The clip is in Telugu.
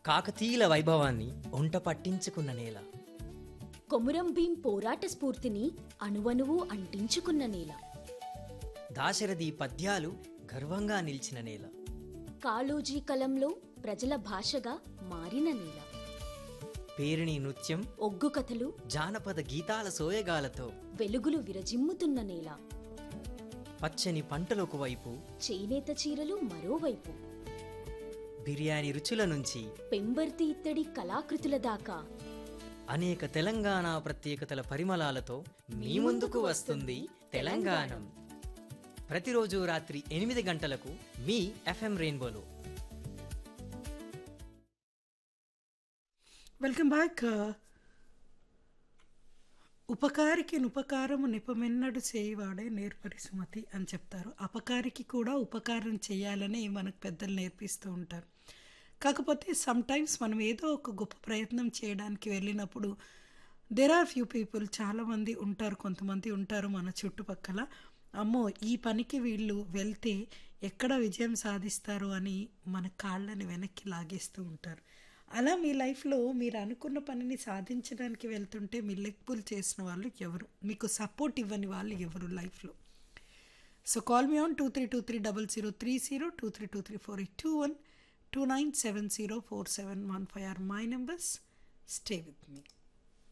కాకతీయుల వైభవాన్ని ఒంట పట్టించుకున్న నేల కొమురం భీం పోరాట స్ఫూర్తిని అణువణువు అంటించుకున్న నేల దాశరథి పద్యాలు గర్వంగా నిలిచిన నేల కాళోజీ కలంలో ప్రజల భాషగా మారిన నేల పేరిణి నృత్యం ఒగ్గు కథలు జానపద గీతాల సోయగాలతో వెలుగులు విరజిమ్ముతున్న నేల పచ్చని పంటలకు వైపు చేనేత చీరలు మరోవైపు బిర్యానీ రుచుల నుంచి పెంబర్తి ఇత్తడి కళాకృతుల దాకా అనేక తెలంగాణ ప్రత్యేకతల పరిమళాలతో మీ ముందుకు వస్తుంది తెలంగాణం ప్రతిరోజు రాత్రి ఎనిమిది గంటలకు మీ ఎఫ్ఎం రెయిన్బోలో వెల్కమ్ బ్యాక్ ఉపకారికి ఉపకారము నిపమెన్నడు చేయవాడే నేర్పరి సుమతి అని చెప్తారు అపకారికి కూడా ఉపకారం చేయాలని మనకు పెద్దలు నేర్పిస్తూ ఉంటారు కాకపోతే సమ్టైమ్స్ మనం ఏదో ఒక గొప్ప ప్రయత్నం చేయడానికి వెళ్ళినప్పుడు దెర్ ఆర్ ఫ్యూ పీపుల్ చాలామంది ఉంటారు కొంతమంది ఉంటారు మన చుట్టుపక్కల అమ్మో ఈ పనికి వీళ్ళు వెళ్తే ఎక్కడ విజయం సాధిస్తారు అని మన కాళ్ళని వెనక్కి లాగేస్తూ ఉంటారు అలా మీ లైఫ్లో మీరు అనుకున్న పనిని సాధించడానికి వెళ్తుంటే మీ లెగ్ పుల్ చేసిన వాళ్ళు ఎవరు మీకు సపోర్ట్ ఇవ్వని వాళ్ళు ఎవరు లైఫ్లో so call me on two three two three double zero three zero two three two three four eight two one two nine seven zero four seven one five or my numbers stay with me